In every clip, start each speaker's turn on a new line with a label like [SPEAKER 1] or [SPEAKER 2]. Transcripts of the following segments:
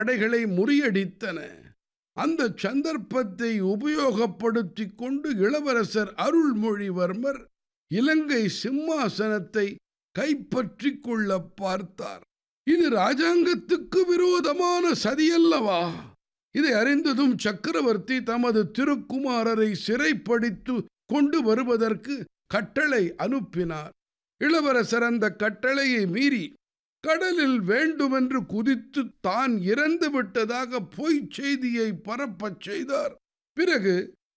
[SPEAKER 1] படைகளை முறியடித்தன அந்த சந்தர்ப்பத்தை உபயோகப்படுத்திக் கொண்டு இளவரசர் அருள்மொழிவர்மர் இலங்கை சிம்மாசனத்தை கைப்பற்றிக் கொள்ள பார்த்தார் இது ராஜாங்கத்துக்கு விரோதமான சதியல்லவா இதை அறிந்ததும் சக்கரவர்த்தி தமது திருக்குமாரரை சிறைப்படுத்து கொண்டு வருவதற்கு கட்டளை அனுப்பினார் இளவரசர் அந்த கட்டளையை மீறி கடலில் வேண்டுமென்று குதித்து தான் இறந்து விட்டதாக பொய்ச் செய்தியை பரப்பச் செய்தார் பிறகு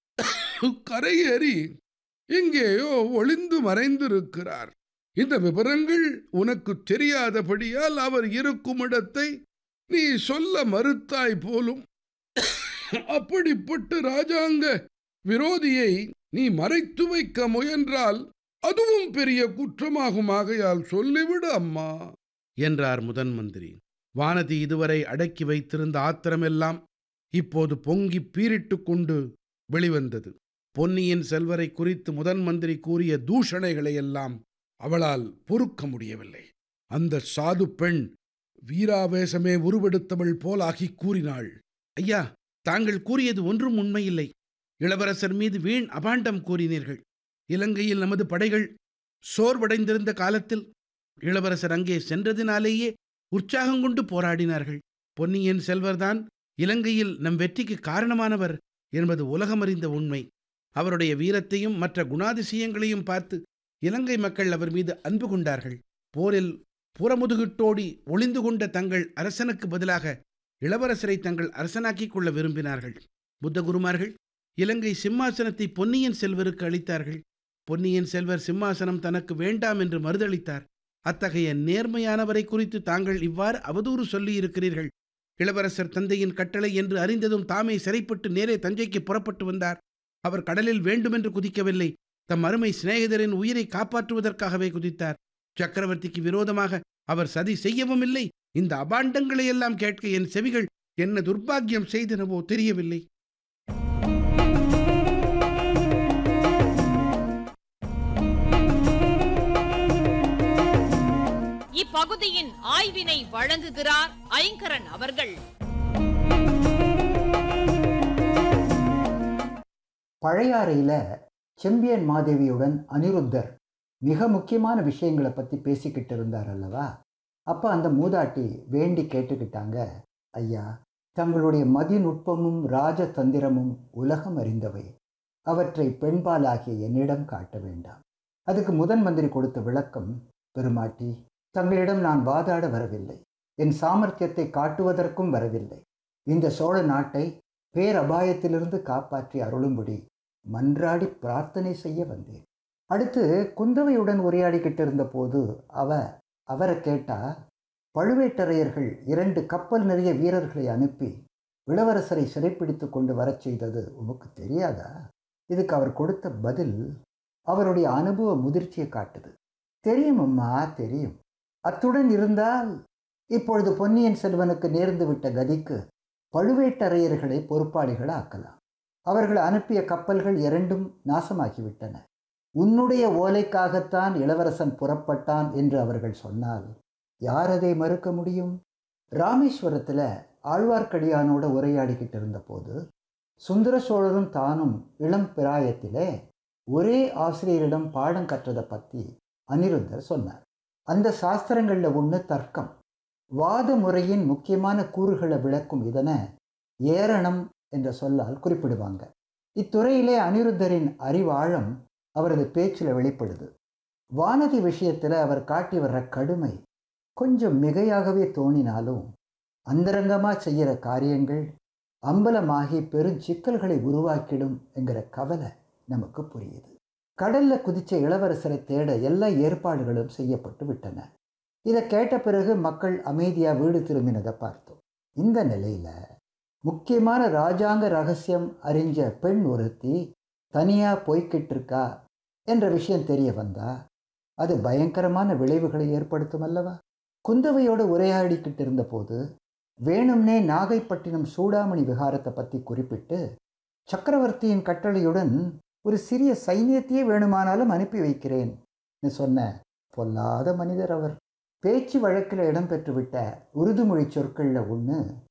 [SPEAKER 1] கரையேறி எங்கேயோ ஒளிந்து மறைந்திருக்கிறார் இந்த விவரங்கள் உனக்கு தெரியாதபடியால் அவர் இருக்கும் இடத்தை நீ சொல்ல மறுத்தாய் போலும் அப்படிப்பட்ட ராஜாங்க விரோதியை நீ மறைத்து வைக்க முயன்றால் அதுவும் பெரிய குற்றமாகும் ஆகையால் சொல்லிவிடு அம்மா என்றார் முதன் மந்திரி வானதி இதுவரை அடக்கி வைத்திருந்த ஆத்திரமெல்லாம் இப்போது பொங்கி பீரிட்டு கொண்டு வெளிவந்தது பொன்னியின் செல்வரை குறித்து முதன் மந்திரி கூறிய தூஷணைகளையெல்லாம் அவளால் பொறுக்க முடியவில்லை அந்த சாது பெண் வீராவேசமே உருவெடுத்தவள் போலாகி கூறினாள் ஐயா தாங்கள் கூறியது ஒன்றும் உண்மையில்லை இளவரசர் மீது வீண் அபாண்டம் கூறினீர்கள் இலங்கையில் நமது படைகள் சோர்வடைந்திருந்த காலத்தில் இளவரசர் அங்கே சென்றதினாலேயே உற்சாகம் கொண்டு போராடினார்கள் பொன்னியின் செல்வர்தான் இலங்கையில் நம் வெற்றிக்கு காரணமானவர் என்பது உலகமறிந்த உண்மை அவருடைய வீரத்தையும் மற்ற குணாதிசயங்களையும் பார்த்து இலங்கை மக்கள் அவர் மீது அன்பு கொண்டார்கள் போரில் புறமுதுகிட்டோடி ஒளிந்து கொண்ட தங்கள் அரசனுக்கு பதிலாக இளவரசரை தங்கள் அரசனாக்கிக் கொள்ள விரும்பினார்கள் புத்தகுருமார்கள் இலங்கை சிம்மாசனத்தை பொன்னியின் செல்வருக்கு அளித்தார்கள் பொன்னியின் செல்வர் சிம்மாசனம் தனக்கு வேண்டாம் என்று மறுதளித்தார் அத்தகைய நேர்மையானவரை குறித்து தாங்கள் இவ்வாறு அவதூறு சொல்லியிருக்கிறீர்கள் இளவரசர் தந்தையின் கட்டளை என்று அறிந்ததும் தாமே சிறைப்பட்டு நேரே தஞ்சைக்கு புறப்பட்டு வந்தார் அவர் கடலில் வேண்டுமென்று குதிக்கவில்லை தம் அருமை சிநேகிதரின் உயிரை காப்பாற்றுவதற்காகவே குதித்தார் சக்கரவர்த்திக்கு விரோதமாக அவர் சதி செய்யவும் இல்லை இந்த அபாண்டங்களை எல்லாம் கேட்க என் செவிகள் என்ன துர்பாக்கியம் செய்தனவோ தெரியவில்லை
[SPEAKER 2] இப்பகுதியின் ஆய்வினை வழங்குகிறார் ஐங்கரன் அவர்கள்
[SPEAKER 3] பழையாறையில் செம்பியன் மாதேவியுடன் அனிருத்தர் மிக முக்கியமான விஷயங்களை பற்றி பேசிக்கிட்டு இருந்தார் அல்லவா அப்போ அந்த மூதாட்டி வேண்டி கேட்டுக்கிட்டாங்க ஐயா தங்களுடைய மதிநுட்பமும் ராஜதந்திரமும் உலகம் அறிந்தவை அவற்றை பெண்பாலாகிய என்னிடம் காட்ட வேண்டாம் அதுக்கு முதன் மந்திரி கொடுத்த விளக்கம் பெருமாட்டி தங்களிடம் நான் வாதாட வரவில்லை என் சாமர்த்தியத்தை காட்டுவதற்கும் வரவில்லை இந்த சோழ நாட்டை பேரபாயத்திலிருந்து காப்பாற்றி அருளும்படி மன்றாடி பிரார்த்தனை செய்ய வந்தேன் அடுத்து குந்தவையுடன் உரையாடிக்கிட்டு இருந்த போது அவ அவரை கேட்டா பழுவேட்டரையர்கள் இரண்டு கப்பல் நிறைய வீரர்களை அனுப்பி இளவரசரை சிறைப்பிடித்து கொண்டு வரச் செய்தது உமக்கு தெரியாதா இதுக்கு அவர் கொடுத்த பதில் அவருடைய அனுபவ முதிர்ச்சியை காட்டுது தெரியும் அம்மா தெரியும் அத்துடன் இருந்தால் இப்பொழுது பொன்னியின் செல்வனுக்கு நேர்ந்து விட்ட கதிக்கு பழுவேட்டரையர்களை பொறுப்பாளிகள் ஆக்கலாம் அவர்கள் அனுப்பிய கப்பல்கள் இரண்டும் நாசமாகிவிட்டன உன்னுடைய ஓலைக்காகத்தான் இளவரசன் புறப்பட்டான் என்று அவர்கள் சொன்னால் யார் அதை மறுக்க முடியும் ராமேஸ்வரத்தில் ஆழ்வார்க்கடியானோட உரையாடிக்கிட்டு இருந்தபோது சுந்தர சோழரும் தானும் இளம் பிராயத்திலே ஒரே ஆசிரியரிடம் பாடம் கற்றதை பற்றி அனிருத்தர் சொன்னார் அந்த சாஸ்திரங்களில் ஒன்று தர்க்கம் வாத முறையின் முக்கியமான கூறுகளை விளக்கும் இதனை ஏரணம் என்ற சொல்லால் குறிப்பிடுவாங்க இத்துறையிலே அனிருத்தரின் அறிவாழம் அவரது பேச்சில் வெளிப்படுது வானதி விஷயத்தில் அவர் காட்டி வர்ற கடுமை கொஞ்சம் மிகையாகவே தோணினாலும் அந்தரங்கமாக செய்கிற காரியங்கள் அம்பலமாகி பெரும் சிக்கல்களை உருவாக்கிடும் என்கிற கவலை நமக்கு புரியுது கடல்ல குதிச்ச இளவரசரை தேட எல்லா ஏற்பாடுகளும் செய்யப்பட்டு விட்டன இதை கேட்ட பிறகு மக்கள் அமைதியாக வீடு திரும்பினதை பார்த்தோம் இந்த நிலையில் முக்கியமான ராஜாங்க ரகசியம் அறிஞ்ச பெண் ஒருத்தி தனியாக போய்கிட்டு இருக்கா என்ற விஷயம் தெரிய வந்தா அது பயங்கரமான விளைவுகளை ஏற்படுத்தும் அல்லவா குந்தவையோடு உரையாடிக்கிட்டு இருந்தபோது வேணும்னே நாகைப்பட்டினம் சூடாமணி விகாரத்தை பற்றி குறிப்பிட்டு சக்கரவர்த்தியின் கட்டளையுடன் ஒரு சிறிய சைன்யத்தையே வேணுமானாலும் அனுப்பி வைக்கிறேன் சொன்ன பொல்லாத மனிதர் அவர் பேச்சு வழக்கில் இடம்பெற்றுவிட்ட உருதுமொழி சொற்களில் ஒன்று